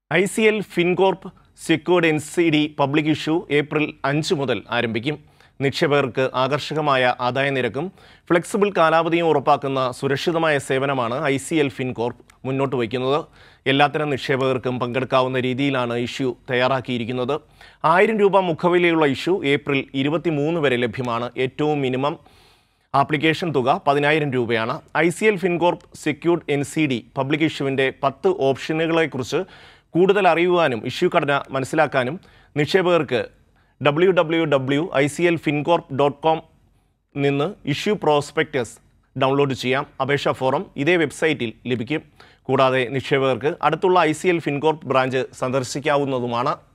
I C L Fincorp secured N C D public issue April അഞ്ച് മുതൽ ആരംഭിക്കും നിക്ഷേപകർക്ക് ആകർഷകമായ ആദായ നിരക്കും ഫ്ലെക്സിബിൾ കാലാവധിയും ഉറപ്പാക്കുന്ന സുരക്ഷിതമായ സേവനമാണ് ഐ സി എൽ ഫിൻകോർപ്പ് മുന്നോട്ട് വയ്ക്കുന്നത് എല്ലാത്തരം നിക്ഷേപകർക്കും പങ്കെടുക്കാവുന്ന രീതിയിലാണ് ഇഷ്യൂ തയ്യാറാക്കിയിരിക്കുന്നത് ആയിരം രൂപ മുഖവിലയുള്ള ഇഷ്യൂ ഏപ്രിൽ ഇരുപത്തിമൂന്ന് വരെ ലഭ്യമാണ് ഏറ്റവും മിനിമം ആപ്ലിക്കേഷൻ തുക പതിനായിരം രൂപയാണ് I C L Fincorp secured N C D public ഇഷ്യൂവിൻ്റെ പത്ത് ഓപ്ഷനുകളെക്കുറിച്ച് കൂടുതൽ അറിയുവാനും ഇഷ്യൂ ഘടന മനസ്സിലാക്കാനും നിക്ഷേപകർക്ക് W W W I C L Fincorp dot com നിന്ന് ഇഷ്യൂ പ്രോസ്പെക്ടസ് ഡൗൺലോഡ് ചെയ്യാം അപേക്ഷാ ഫോറം ഇതേ വെബ്സൈറ്റിൽ ലഭിക്കും കൂടാതെ നിക്ഷേപകർക്ക് അടുത്തുള്ള I C L Fincorp branch സന്ദർശിക്കാവുന്നതുമാണ്